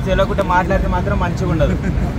తెలియకుండా మాట్లాడితే మాత్రం మంచిగా ఉండదు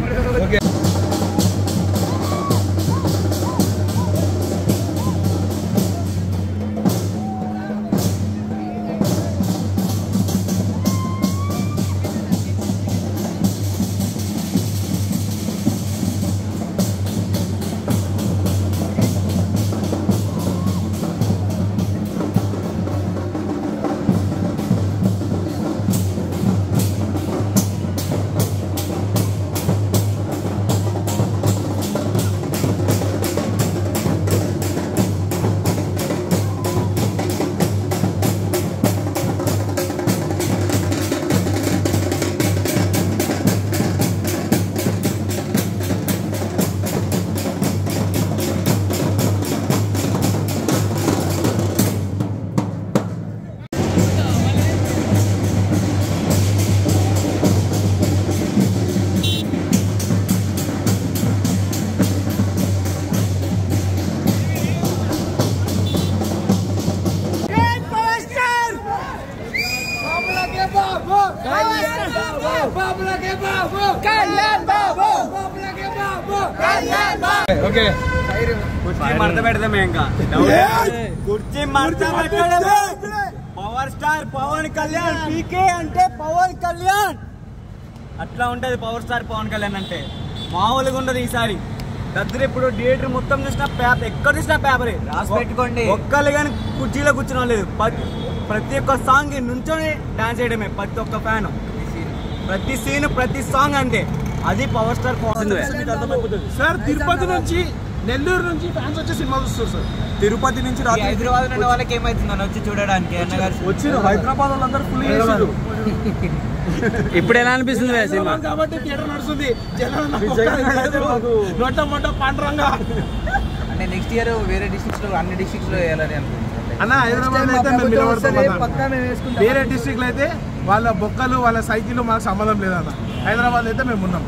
ఓకే కుర్చీ మడత పెడదామే ఇంకా కుర్చీ మడత పెట్టడమే power star Pawan Kalyan PK అంటే పవన్ కళ్యాణ్ అట్లా ఉంటది పవర్ స్టార్ పవన్ కళ్యాణ్ అంటే మామూలుగా ఉండదు ఈసారి దగ్గర ఇప్పుడు థియేటర్ మొత్తం చూసినా పేపర్ ఎక్కడ చూసినా పేపరే రాసి పెట్టుకోండి ఒక్కళ్ళు కానీ కుర్చీలో కూర్చున్న లేదు ప్రతి ఒక్క సాంగ్ నుంచొని డాన్స్ చేయడమే ప్రతి ఒక్క ఫ్యాన్ ప్రతి సీన్ ప్రతి సాంగ్ అంతే అది power star Pawan sir Tirupati నుంచి నెల్లూరు నుంచి ఫ్యాన్స్ వచ్చి సినిమా చూస్తారు సార్ తిరుపతి నుంచి రాత్రి హైదరాబాద్ ఉన్న వాళ్ళకి ఏమైతుందని వచ్చి చూడడానికి అన్నగారు వచ్చిన హైదరాబాద్ వాళ్ళందరూ ఫుల్ చేసారు ఇప్పుడు ఎలా అనిపిస్తుంది భయ్యా సినిమా కాబట్టి థియేటర్ నడుస్తుంది జనాలు నాకు ఒక్కడే నొట్ట మొట్ట పాండురంగా అంటే నెక్స్ట్ ఇయర్ వేరే డిస్ట్రిక్ట్స్ లో అన్ని డిస్ట్రిక్ట్స్ లో వేయాలని అనుకుంటున్నాను అన్న హైదరాబాద్ అయితే మేము నిలబడతాం అన్న. వేరే డిస్ట్రిక్ట్ అయితే వాళ్ళ బొక్కలు వాళ్ళ సైకిల్ మాకు సంబంధం లేదన్న హైదరాబాద్ అయితే మేము ఉన్నాం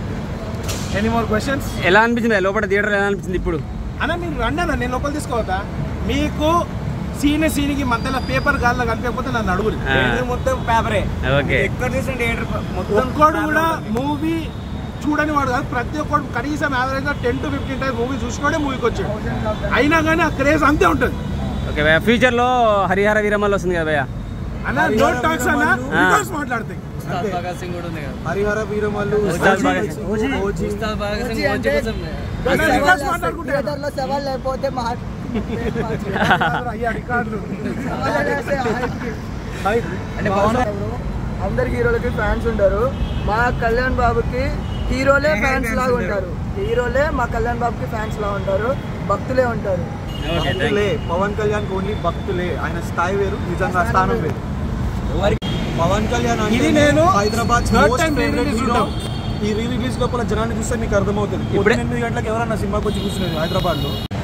ఎనీ మోర్ క్వశ్చన్స్ ఎలా అనిపించింది భయ్యా? లోపల థియేటర్ ఎలా అనిపించింది ఇప్పుడు అన్న మీరు రండి అన్న నేను లోపల తీసుకోవద్దా మీకు సీన్ సీన్కి మధ్యలో పేపర్ గాల్లో కనిపించకపోతే నన్ను అడుగురు ఆ. మొత్తం పేపరే ఓకే ఎక్కడ చూసిన థియేటర్ మొత్తం ఒక్కడు paper కూడా ఉంటుంది. మూవీ చూడని వాడు కాదు ప్రతి ఒక్కడు కనీసం యావరేజ్ గా ten to fifteen times movie చూసినోడే మూవీకి వచ్చాడు అయినా కానీ ఆ క్రేజ్ అంతే ఉంటుంది ఓకే భయ్యా ఫ్యూచర్ లో హరిహర వీరమల్ వస్తుంది కదా భయ్యా అన్న నో టాక్స్ అన్న ఆ. రివర్స్ మాట్లాడతాయి ఉస్తాద్ భగత్ సింగ్ కూడా ఉంది కదా Hari Hara Veera Mallu Ustaad Bhagat Singh. OG, OG. Ustaad Bhagat Singh OG కోసం అన్న రివర్స్ మాట్లాడుకుంటే థియేటర్ లో సవాల్ లేకపోతే మా అయ్యా రికార్డులు అంటే పవన్ అందరు హీరోలకి ఫ్యాన్స్ ఉంటారు మా కళ్యాణ్ బాబుకి హీరోలే ఫ్యాన్స్ లాగా ఉంటారు హీరోలే మా కళ్యాణ్ బాబుకి ఫ్యాన్స్ లాగా ఉంటారు భక్తులే ఉంటారు ఓకే థ్యాంక్ భక్తులే పవన్ కళ్యాణ్ ఓన్లీ భక్తులే ఆయన స్థాయి వేరు నిజంగా స్థానం వేరు పవన్ కళ్యాణ్ అంటే ఇది నేను Hyderabad third most time favorite re-release hero. చూడడం. ఈ రీ రిలీజ్ లోపల జనాన్ని చూస్తే మీకు అర్థమవుతుంది ఇప్పుడే- ఎనిమిది గంటలకు ఎవరన్నా సినిమాకి వచ్చి కూర్చునేది హైదరాబాద్ లో